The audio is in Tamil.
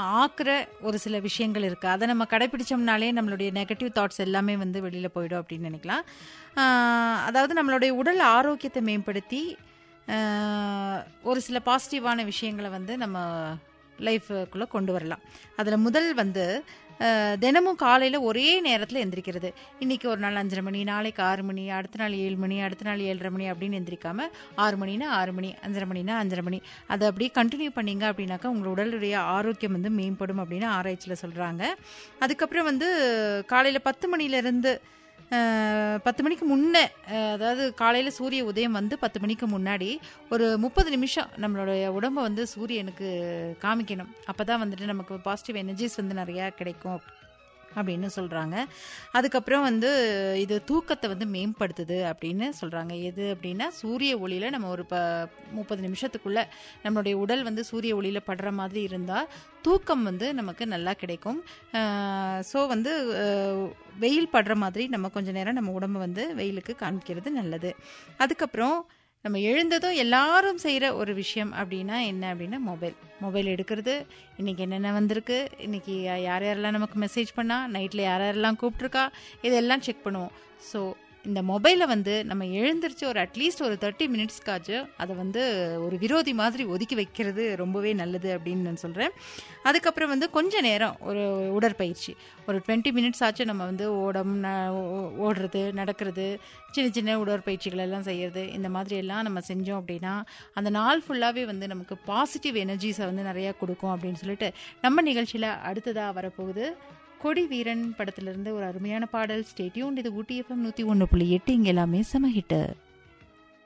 ஆக்குற ஒரு சில விஷயங்கள் இருக்கு அதை நம்ம கடைபிடிச்சோம்னாலே நம்மளுடைய நெகட்டிவ் தாட்ஸ் எல்லாமே வந்து வெளியில போயிடும் அப்படின்னு நினைக்கலாம் ஆஹ் அதாவது நம்மளுடைய உடல் ஆரோக்கியத்தை மேம்படுத்தி ஆஹ் ஒரு சில பாசிட்டிவான விஷயங்களை வந்து நம்ம லைஃபுக்குள்ளே கொண்டு வரலாம் அதில் முதல் வந்து ஆஹ் தினமும் காலையில் ஒரே நேரத்தில் எந்திரிக்கிறது இன்னைக்கு ஒரு நாள் அஞ்சரை மணி நாளைக்கு ஆறு மணி அடுத்த நாள் ஏழு மணி அடுத்த நாள் ஏழரை மணி அப்படின்னு எந்திரிக்காம ஆறு மணினா ஆறு மணி அஞ்சரை மணினா அஞ்சரை மணி அதை அப்படியே கண்டினியூ பண்ணீங்க அப்படின்னாக்கா உங்களோட உடலுடைய ஆரோக்கியம் வந்து மேம்படும் அப்படின்னு ஆராய்ச்சியில் சொல்கிறாங்க அதுக்கப்புறம் வந்து காலையில் பத்து மணிலேருந்து பத்து மணிக்கு முன்னே அஹ், அதாவது காலையில் சூரிய உதயம் வந்து பத்து மணிக்கு முன்னாடி ஒரு முப்பது நிமிஷம் நம்மளுடைய உடம்பை வந்து சூரியனுக்கு காமிக்கணும் அப்போ தான் வந்துட்டு நமக்கு பாசிட்டிவ் எனர்ஜிஸ் வந்து நிறையா கிடைக்கும் அப்படின்னு சொல்கிறாங்க அதுக்கப்புறம் வந்து இது தூக்கத்தை வந்து மேம்படுத்துது அப்படின்னு சொல்கிறாங்க எது அப்படின்னா சூரிய ஒளியில் நம்ம ஒரு ப முப்பது நிமிஷத்துக்குள்ளே நம்மளுடைய உடல் வந்து சூரிய ஒளியில் படுற மாதிரி இருந்தால் தூக்கம் வந்து நமக்கு நல்லா கிடைக்கும் ஸோ வந்து அஹ், வெயில் படுற மாதிரி நம்ம கொஞ்ச நேரம் நம்ம உடம்பை வந்து வெயிலுக்கு காமிக்கிறது நல்லது அதுக்கப்புறம் நம்ம எழுந்ததும் எல்லாரும் செய்கிற ஒரு விஷயம் அப்படின்னா என்ன அப்படின்னா மொபைல் மொபைல் எடுக்கிறது இன்னைக்கு என்னென்ன வந்திருக்கு இன்னைக்கு யார் யாரெல்லாம் நமக்கு மெசேஜ் பண்ணா நைட்டில் யார் யாரெல்லாம் கூப்பிட்ருக்கா இதெல்லாம் செக் பண்ணுவோம் ஸோ இந்த மொபைலை வந்து நம்ம எழுந்திருச்சு ஒரு அட்லீஸ்ட் ஒரு தேர்ட்டி மினிட்ஸ்க்காச்சு அதை வந்து ஒரு விரோதி மாதிரி ஒதுக்கி வைக்கிறது ரொம்பவே நல்லது அப்படின்னு நான் சொல்கிறேன் அதுக்கப்புறம் வந்து கொஞ்ச நேரம் ஒரு உடற்பயிற்சி ஒரு டுவெண்ட்டி மினிட்ஸ் ஆச்சு நம்ம வந்து ஓடம் ந- ஓ- ஓடுறது நடக்கிறது சின்ன சின்ன உடற்பயிற்சிகள் எல்லாம் செய்யறது இந்த மாதிரி எல்லாம் நம்ம செஞ்சோம் அப்படின்னா அந்த நாள் ஃபுல்லாகவே வந்து நமக்கு பாசிட்டிவ் எனர்ஜிஸை வந்து நிறையா கொடுக்கும் அப்படின்னு சொல்லிட்டு நம்ம நிகழ்ச்சியில் அடுத்ததாக வரப்போகுது கொடி வீரன் படத்திலிருந்து ஒரு அருமையான பாடல் ஸ்டேட்யூன் இது ஊட்டி எஃப்எம் நூற்றி ஒன்று புள்ளி எட்டு இங்கே எல்லாமே செம ஹிட்டு